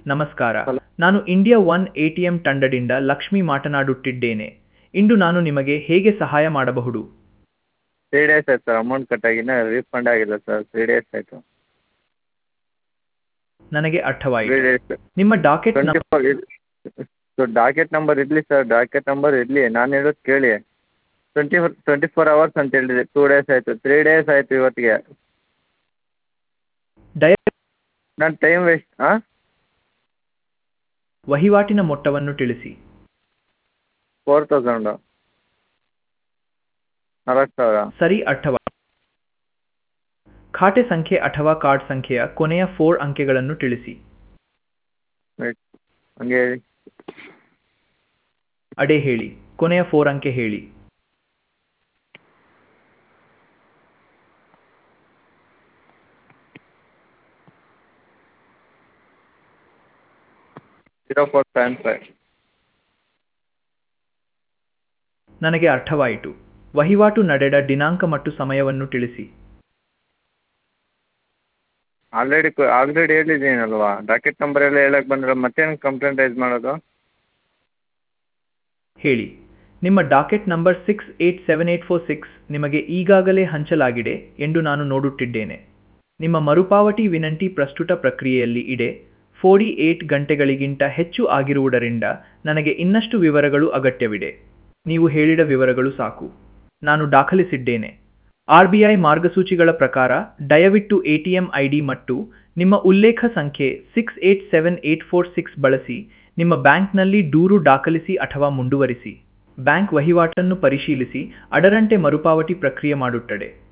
ನಮಸ್ಕಾರ ಹಲೋ. ನಾನು India one ATM ತಂಡದಿಂದ ಲಕ್ಷ್ಮಿ ಮಾತನಾಡುತ್ತಿದ್ದೇನೆ ಇಂದು ನಾನು ನಿಮಗೆ ಹೇಗೆ ಸಹಾಯ ಮಾಡಬಹುದು ತ್ರೀ ಡೇಸ್ ಆಯ್ತು ಸರ್ ಅಮೌಂಟ್ ಕಟ್ಟಾಗಿನ್ನ ರೀಫಂಡ್ ಆಗಿಲ್ಲ ಸರ್ ತ್ರೀ ಡೇಸ್ ಆಯಿತು ನನಗೆ ತ್ರೀ ಅರ್ಥವಾಯಿತು ಡೇಸ್ ನಿಮ್ಮ docket twenty four so docket number ಇರಲಿ ಸರ್ ಡಾಕೆಟ್ ನಂಬರ್ ಇರಲಿ ನಾನು ಹೇಳೋದು ಕೇಳಿ twenty four twenty four hours ಅಂತ ಹೇಳಿದೆ ಟೂ ಡೇಸ್ ಆಯಿತು ತ್ರೀ ಡೇಸ್ ಆಯಿತು ಇವತ್ತಿಗೆ ದಯ ನಾನು ಟೈಮ್ ವೇಸ್ಟ್ ಹಾಂ ವಹಿವಾಟಿನ ಮೊತ್ತವನ್ನು ತಿಳಿಸಿ ಫೋರ್ ತೌಸಂಡು ನಾಲ್ಕು ಸಾವಿರ ಸರಿ ಅರ್ಥವಾ ಖಾತೆ ಸಂಖ್ಯೆ ಅಥವಾ ಕಾರ್ಡ್ ಸಂಖ್ಯೆಯ ಕೊನೆಯ ಫೋರ್ ಅಂಕೆಗಳನ್ನು ತಿಳಿಸಿ ರೈಟ್ ಹಂಗೆ ಹೇಳಿ ಅಡೆ ಹೇಳಿ ಕೊನೆಯ ಫೋರ್ ಅಂಕೆ ಹೇಳಿ ಜೀರೋ ಫೋರ್ ಸೆವೆನ್ ಫೈವ್ ನನಗೆ ಅರ್ಥವಾಯಿತು ವಹಿವಾಟು ನಡೆದ ದಿನಾಂಕ ಮತ್ತು ಸಮಯವನ್ನು ತಿಳಿಸಿ ಆಲ್ರೆಡಿ ಆಲ್ರೆಡಿ ಹೇಳಿದ್ದೀನಲ್ವಾ ಡಾಕೆಟ್ ನಂಬರ್ ಎಲ್ಲ ಹೇಳಕ್ಕೆ ಬಂದ್ರೆ ಮತ್ತೇನು ಕಂಪ್ಲೇಂಟ್ ರೈಸ್ ಮಾಡೋದು ಹೇಳಿ ನಿಮ್ಮ docket number six eight seven eight four six ನಿಮಗೆ ಈಗಾಗಲೇ ಹಂಚಲಾಗಿದೆ ಎಂದು ನಾನು ನೋಡುತ್ತಿದ್ದೇನೆ ನಿಮ್ಮ ಮರುಪಾವತಿ ವಿನಂತಿ ಪ್ರಸ್ತುತ ಪ್ರಕ್ರಿಯೆಯಲ್ಲಿ ಇದೆ ಫೋರ್ಟಿ ಏಟ್ ಗಂಟೆಗಳಿಗಿಂತ ಹೆಚ್ಚು ಆಗಿರುವುದರಿಂದ ನನಗೆ ಇನ್ನಷ್ಟು ವಿವರಗಳು ಅಗತ್ಯವಿದೆ ನೀವು ಹೇಳಿದ ವಿವರಗಳು ಸಾಕು ನಾನು ದಾಖಲಿಸಿದ್ದೇನೆ ಆರ್ ಬಿ ಐ ಮಾರ್ಗಸೂಚಿಗಳ ಪ್ರಕಾರ ದಯವಿಟ್ಟು ಎಟಿಎಂ ಐಡಿ ಮತ್ತು ನಿಮ್ಮ ಉಲ್ಲೇಖ ಸಂಖ್ಯೆ six eight seven eight four six ಬಳಸಿ ನಿಮ್ಮ ಬ್ಯಾಂಕ್ನಲ್ಲಿ ದೂರು ದಾಖಲಿಸಿ ಅಥವಾ ಮುಂದುವರಿಸಿ ಬ್ಯಾಂಕ್ ವಹಿವಾಟನ್ನು ಪರಿಶೀಲಿಸಿ ಅದರಂತೆ ಮರುಪಾವತಿ ಪ್ರಕ್ರಿಯೆ ಮಾಡುತ್ತದೆ